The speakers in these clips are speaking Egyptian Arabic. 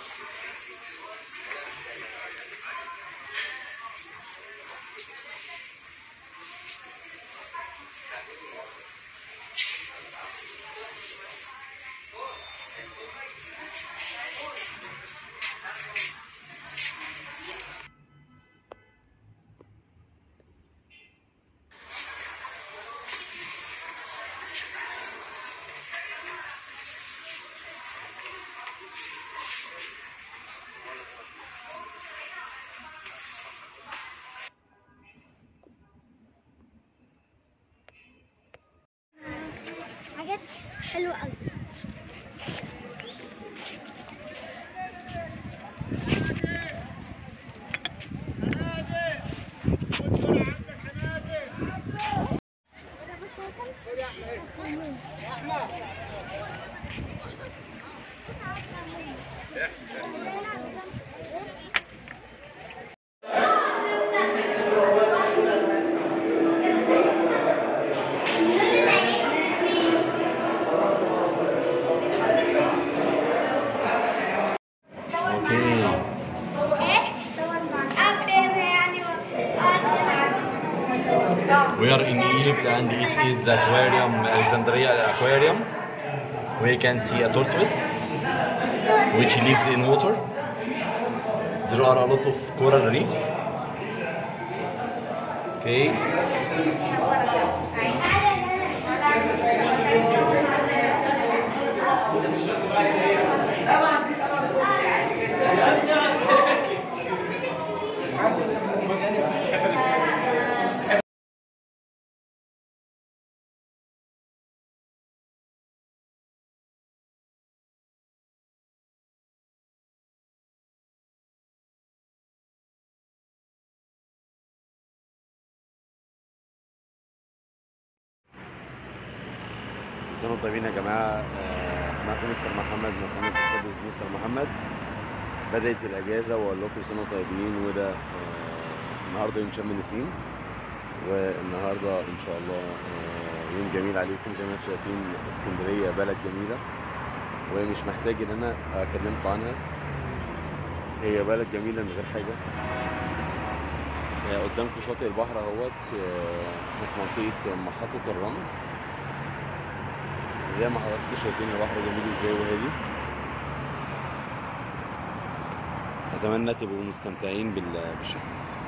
حاجات حلوة قوي اوكي We are in Egypt and it is the aquarium, Alexandria aquarium. We can see a tortoise which lives in water. There are a lot of coral reefs. Okay. كل سنة وانتم طيبين يا جماعة آه، معكم مستر محمد من قناة استوديوز مستر محمد بدأت الأجازة وأقول لكم كل سنة وانتم طيبين وده آه، النهاردة يوم شم النسيم والنهاردة إن شاء الله آه، يوم جميل عليكم زي ما انتم شايفين اسكندرية بلد جميلة ومش محتاج إن أنا أكلمكم عنها هي بلد جميلة من غير حاجة آه، قدامكم شاطئ البحر اهوت آه، في منطقة محطة الرمل زي ما حضراتكم شايفين البحر جميل ازاي وهادي اتمنى تبقوا مستمتعين بال- بالشكل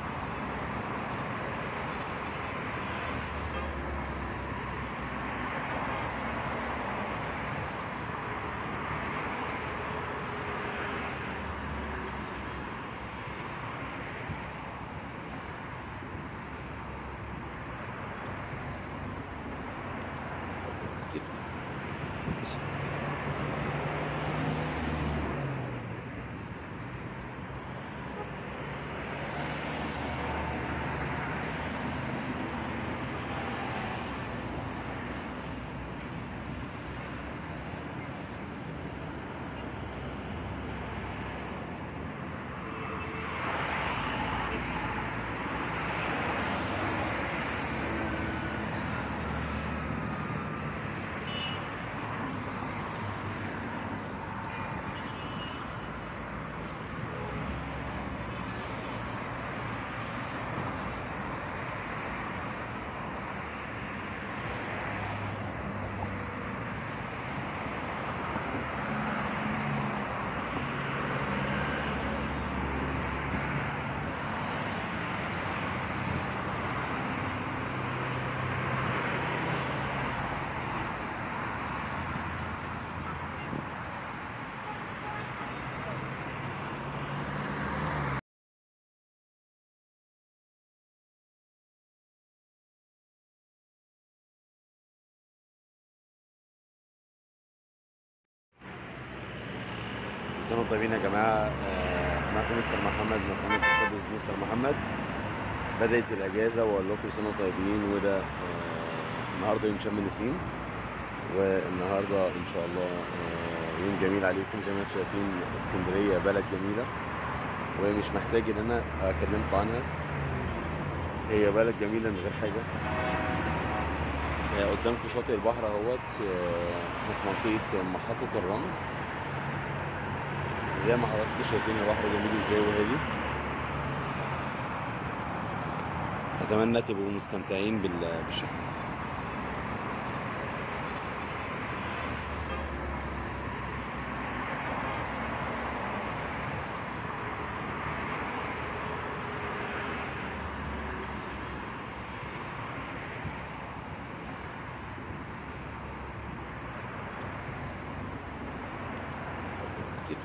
كيف كل سنة وانتم طيبين يا جماعة آه، معكم مستر محمد من قناة استوديوز مستر محمد بدأت الأجازة وأقول لكم كل سنة وانتم طيبين وده آه، النهاردة يوم شم النسيم والنهاردة إن شاء الله آه، يوم جميل عليكم زي ما انتم شايفين اسكندرية بلد جميلة ومش محتاج إن أنا أكلمكم عنها هي بلد جميلة من غير حاجة آه، قدامكم شاطئ البحر اهوت آه، في منطقة محطة الرمل زي ما حضراتكم شايفين البحر جميل ازاي وهادي اتمنى تبقوا مستمتعين بال- بالشكل كيف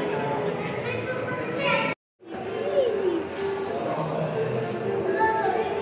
Easy.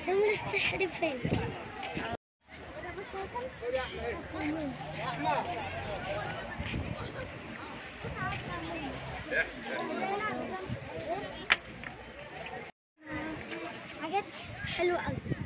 نمر السحر فين حاجات حلوة أوي